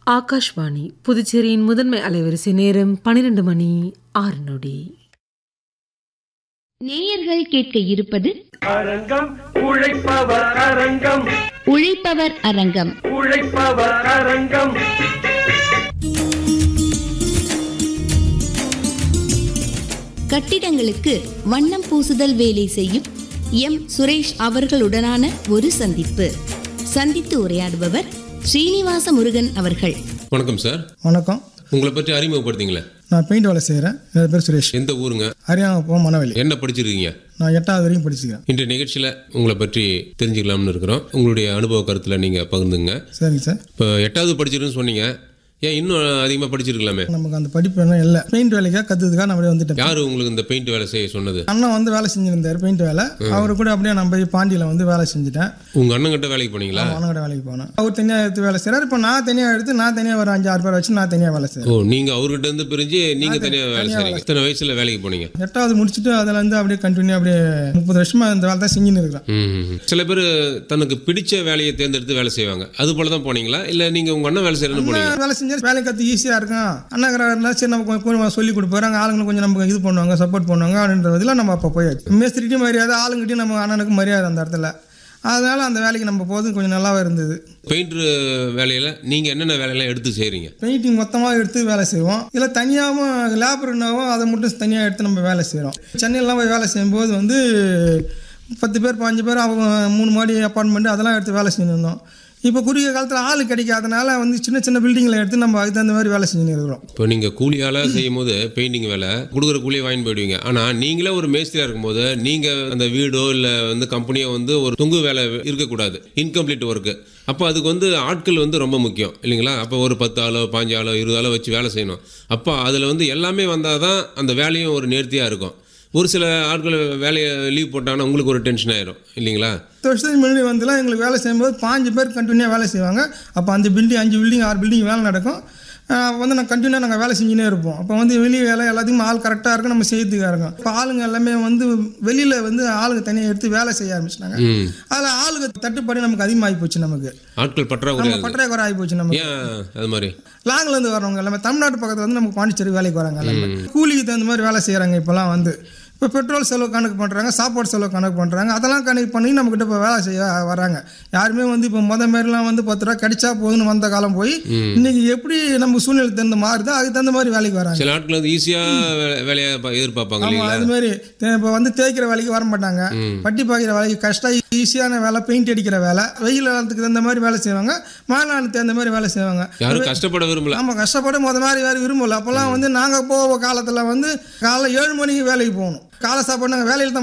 ஆகாஷ்வாணி புதுச்சேரியின் முதன்மை அலைவரிசை நேரம் பன்னிரண்டு மணி ஆறு நொடி நேயர்கள் கேட்க இருப்பது அரங்கம் உழைப்பவர் அரங்கம் உழைப்பவர் அரங்கம் உழைப்பவர் அரங்கம் கட்டிடங்களுக்கு வண்ணம் பூசுதல் வேலை செய்யும் எம் சுரேஷ் அவர்களுடனான ஒரு சந்திப்பு சந்தித்து உரையாடுபவர் ஸ்ரீனிவாச முருகன் அவர்கள் வணக்கம் சார் வணக்கம் உங்களை பற்றி அறிமுகப்படுத்திங்களேன் நான் பெயிண்ட் வேலை செய்கிறேன் என் பேர் சுரேஷ் எந்த ஊருங்க அரியாங்குப்பம் மணவெளி என்ன படிச்சிருக்கீங்க நான் எட்டாவது வரைக்கும் படிச்சுக்கிறேன் இன்றைய நிகழ்ச்சியில் உங்களை பற்றி தெரிஞ்சுக்கலாம்னு இருக்கிறோம் உங்களுடைய அனுபவ கருத்தில் நீங்கள் பகிர்ந்துங்க சரிங்க சார் இப்போ எட்டாவது படிச்சிருக்குன்னு சொன்னீங்க ஏன் இன்னும் அதிகமாக படிச்சிருக்கலாமே நமக்கு அந்த படிப்பு என்ன இல்லை பெயிண்ட் வேலைக்காக கற்றுதுக்காக நான் அப்படியே வந்துட்டேன் யார் உங்களுக்கு இந்த பெயிண்ட் வேலை செய்ய சொன்னது அண்ணன் வந்து வேலை செஞ்சிருந்தார் பெயிண்ட் வேலை அவரு கூட அப்படியே நான் போய் பாண்டியில் வந்து வேலை செஞ்சுட்டேன் உங்கள் அண்ணங்கிட்ட வேலைக்கு போனீங்களா அண்ணன் வேலைக்கு போனேன் அவர் தனியாக எடுத்து வேலை செய்கிறார் இப்போ நான் தனியாக எடுத்து நான் தனியாக ஒரு அஞ்சு ஆறு பேர் வச்சு நான் தனியாக வேலை செய்கிறேன் ஓ நீங்கள் அவர்கிட்ட இருந்து பிரிஞ்சு நீங்கள் தனியாக வேலை செய்கிறீங்க இத்தனை வயசில் வேலைக்கு போனீங்க எட்டாவது முடிச்சுட்டு அதில் வந்து அப்படியே கண்டினியூ அப்படியே முப்பது வருஷமா இந்த வேலை தான் செஞ்சுன்னு இருக்கிறேன் ம் சில பேர் தனக்கு பிடிச்ச வேலையை தேர்ந்தெடுத்து வேலை செய்வாங்க அது போல தான் போனீங்களா இல்லை நீங்கள் உங்கள் அண்ணன் வேலை செய்யணும்னு போனீங்க அண்ணன் வேலை செஞ்சா வேலை கற்று ஈஸியாக இருக்கும் அண்ணாங்கிறாருனா சரி நம்ம கொஞ்சம் கொஞ்சம் சொல்லி கொடுப்பாரு அங்கே ஆளுங்களும் கொஞ்சம் நமக்கு இது பண்ணுவாங்க சப்போர்ட் பண்ணுவாங்க அப்படின்றதுல நம்ம அப்போ போயாச்சு மேஸ்திரிட்டையும் மரியாதை ஆளுங்கிட்டையும் நம்ம அண்ணனுக்கு மரியாதை அந்த இடத்துல அதனால அந்த வேலைக்கு நம்ம போதும் கொஞ்சம் நல்லாவே இருந்தது பெயிண்டர் வேலையில் நீங்கள் என்னென்ன வேலையெல்லாம் எடுத்து செய்கிறீங்க பெயிண்டிங் மொத்தமாக எடுத்து வேலை செய்வோம் இல்லை தனியாகவும் லேபர்னாவும் அதை மட்டும் தனியாக எடுத்து நம்ம வேலை செய்கிறோம் சென்னையிலாம் போய் வேலை செய்யும்போது வந்து பத்து பேர் பாஞ்சு பேர் அவங்க மூணு மாடி அப்பார்ட்மெண்ட் அதெல்லாம் எடுத்து வேலை செஞ்சுட்டு இருந்தோம் இப்போ குறுகிய காலத்தில் ஆள் கிடைக்காதனால வந்து சின்ன சின்ன பில்டிங்கில் எடுத்து நம்ம அதுக்கு தகுந்த மாதிரி வேலை செஞ்சுன்னு இருக்கிறோம் இப்போ நீங்கள் கூலியால் செய்யும் போது பெயிண்டிங் வேலை கொடுக்குற கூலியை வாங்கி போயிடுவீங்க ஆனால் நீங்களே ஒரு மேஸ்திரியாக இருக்கும்போது நீங்கள் அந்த வீடோ இல்லை வந்து கம்பெனியோ வந்து ஒரு தொங்கு வேலை இருக்கக்கூடாது இன்கம்ப்ளீட் ஒர்க்கு அப்போ அதுக்கு வந்து ஆட்கள் வந்து ரொம்ப முக்கியம் இல்லைங்களா அப்போ ஒரு பத்து ஆளோ பாஞ்சு ஆளோ இருபது ஆளோ வச்சு வேலை செய்யணும் அப்போ அதில் வந்து எல்லாமே வந்தால் தான் அந்த வேலையும் ஒரு நேர்த்தியாக இருக்கும் ஒரு சில ஆட்கள் வேலையை லீவ் போட்டாங்கன்னா உங்களுக்கு ஒரு டென்ஷன் ஆயிரும் இல்லைங்களா பத்து வருஷத்துக்கு முன்னாடி வந்துலாம் எங்களுக்கு வேலை செய்யும்போது பாஞ்சு பேர் கண்டினியூவாக வேலை செய்வாங்க அப்போ அஞ்சு பில்டிங் அஞ்சு பில்டிங் ஆறு பில்டிங் வேலை நடக்கும் அப்போ வந்து நாங்கள் கண்டினியூவாக நாங்கள் வேலை செஞ்சுனே இருப்போம் அப்போ வந்து வெளியே வேலை எல்லாத்துக்கும் ஆள் கரெக்டாக இருக்கும் நம்ம செய்யறதுக்காக இருக்கும் இப்போ ஆளுங்க எல்லாமே வந்து வெளியில் வந்து ஆளுங்க தனியாக எடுத்து வேலை செய்ய ஆரம்பிச்சிட்டாங்க ம் அதில் ஆளுங்க தட்டுப்பாடு நமக்கு அதிகமாகி போச்சு நமக்கு ஆட்கள் பற்றாக்குறை நம்ம பற்றாக்குறை ஆகி போச்சு நமக்கு ஏன் அது மாதிரி லாங்கில் இருந்து வரவங்க எல்லாமே தமிழ்நாட்டு பக்கத்தில் வந்து நமக்கு பாண்டிச்சேரி வேலைக்கு வராங்க எல்லாமே கூலிக்கு தகுந்த மாதிரி வேலை செய்கிறாங்க இப்போலாம் வந்து இப்போ பெட்ரோல் செலவு கணக்கு பண்ணுறாங்க சாப்பாடு செலவு கணக்கு பண்ணுறாங்க அதெல்லாம் கணக்கு பண்ணி நம்மக்கிட்ட இப்போ வேலை செய்ய வராங்க யாருமே வந்து இப்போ முத மாரிலாம் வந்து பத்து ரூபா கிடைச்சா போதுன்னு வந்த காலம் போய் இன்னைக்கு எப்படி நம்ம சூழ்நிலை தகுந்த மாறுதோ அதுக்கு தகுந்த மாதிரி வேலைக்கு வராங்க சில ஆட்கள் வந்து ஈஸியாக வேலையை ப- எதிர்பார்ப்பாங்க ஆமா இல்லைங்களா அது மாதிரி இப்போ வந்து தேய்க்கிற வேலைக்கு வர மாட்டாங்க பட்டி பாய்க்கிற வேலைக்கு கஷ்டம் ஈஸியான வேலை பெயிண்ட் அடிக்கிற வேலை வெயில் காலத்துக்கு தகுந்த மாதிரி வேலை செய்வாங்க மழை நாளுக்கு தகுந்த மாதிரி வேலை செய்வாங்க யாரும் கஷ்டப்பட விரும்பல ஆமாம் கஷ்டப்பட்டு முத மாதிரி வேறு விரும்பல அப்போல்லாம் வந்து நாங்கள் போக காலத்தில் வந்து காலைல ஏழு மணிக்கு வேலைக்கு போகணும் காலை சாப்பாடு நாங்கள் வேலையில் தான்